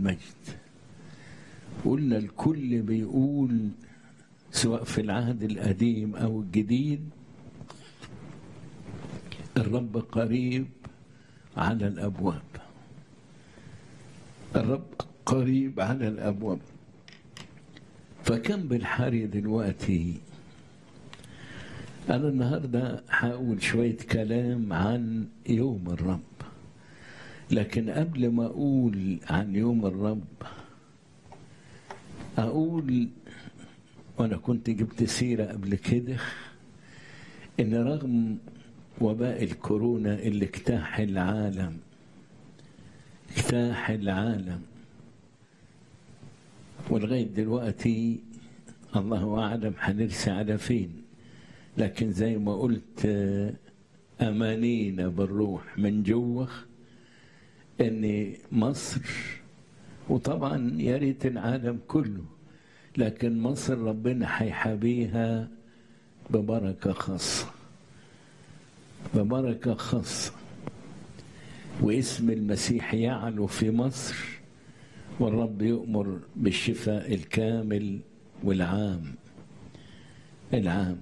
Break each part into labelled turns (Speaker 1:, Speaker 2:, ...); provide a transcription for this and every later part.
Speaker 1: المجد قلنا الكل بيقول سواء في العهد القديم أو الجديد الرب قريب على الأبواب الرب قريب على الأبواب فكم بالحري دلوقتي أنا النهاردة هقول شوية كلام عن يوم الرب لكن قبل ما أقول عن يوم الرب أقول وأنا كنت جبت سيرة قبل كده إن رغم وباء الكورونا اللي اجتاح العالم اجتاح العالم ولغاية دلوقتي الله أعلم هنرسي على فين لكن زي ما قلت أمانينا بالروح من جوه إن مصر وطبعا يا ريت العالم كله لكن مصر ربنا هيحابيها ببركة خاصة ببركة خاصة واسم المسيح يعلو في مصر والرب يؤمر بالشفاء الكامل والعام العام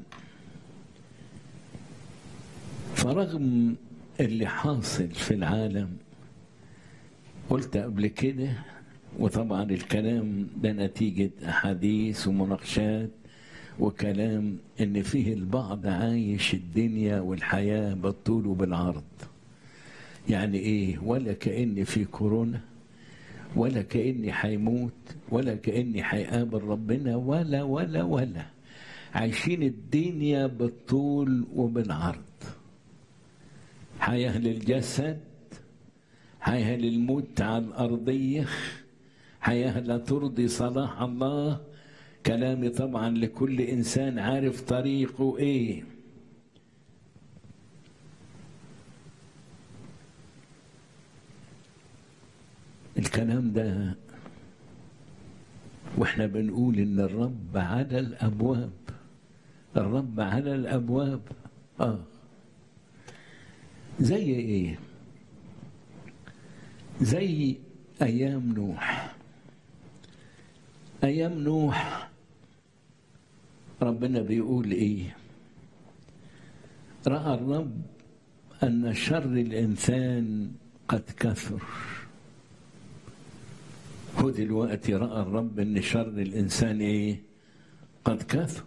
Speaker 1: فرغم اللي حاصل في العالم قلت قبل كده وطبعا الكلام ده نتيجة أحاديث ومناقشات وكلام إن فيه البعض عايش الدنيا والحياة بالطول وبالعرض يعني إيه ولا كأن في كورونا ولا كأني هيموت ولا كأني هيقابل ربنا ولا ولا ولا عايشين الدنيا بالطول وبالعرض حياة للجسد حياة للموت على الأرضية حياة لا ترضي صلاح الله كلامي طبعا لكل إنسان عارف طريقه إيه الكلام ده واحنا بنقول ان الرب على الابواب الرب على الابواب اه زي ايه زي ايام نوح ايام نوح ربنا بيقول ايه راى الرب ان شر الانسان قد كثر هو دلوقتي راى الرب ان شر الانسان ايه قد كثر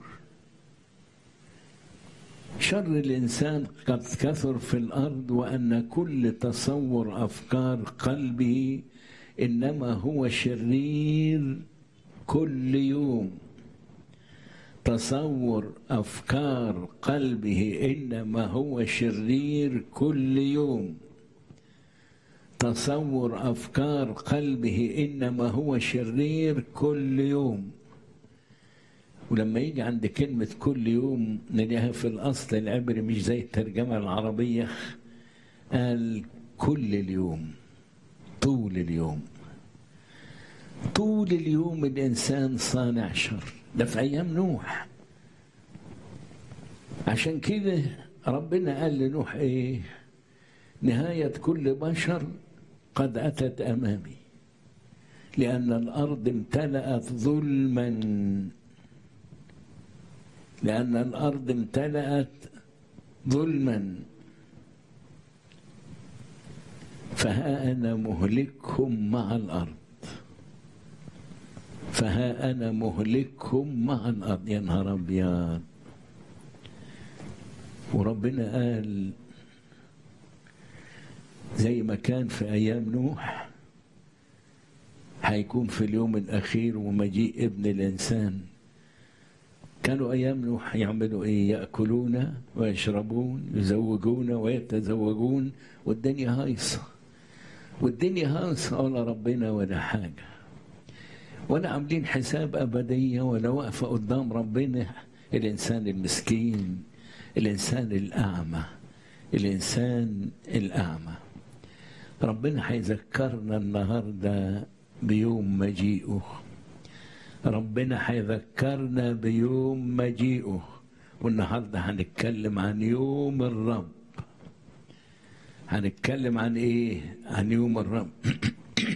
Speaker 1: شر الانسان قد كثر في الارض وان كل تصور افكار قلبه انما هو شرير كل يوم تصور افكار قلبه انما هو شرير كل يوم تصور افكار قلبه انما هو شرير كل يوم ولما يجي عند كلمة كل يوم نلاقيها في الأصل العبري مش زي الترجمة العربية قال كل اليوم طول اليوم طول اليوم الإنسان صانع شر ده في أيام نوح عشان كده ربنا قال لنوح إيه نهاية كل بشر قد أتت أمامي لأن الأرض امتلأت ظلما لأن الأرض امتلأت ظلما فها أنا مهلكهم مع الأرض فها أنا مهلكهم مع الأرض يا نهار أبيض وربنا قال زي ما كان في أيام نوح هيكون في اليوم الأخير ومجيء ابن الإنسان كانوا أيام نوح يعملوا إيه يأكلون ويشربون يزوجون ويتزوجون والدنيا هايصة والدنيا هايصة ولا ربنا ولا حاجة ولا عاملين حساب أبدية ولا واقفة قدام ربنا الإنسان المسكين الإنسان الأعمى الإنسان الأعمى ربنا هيذكرنا النهارده بيوم مجيئه ربنا هيذكرنا بيوم مجيئه والنهارده هنتكلم عن يوم الرب هنتكلم عن ايه عن يوم الرب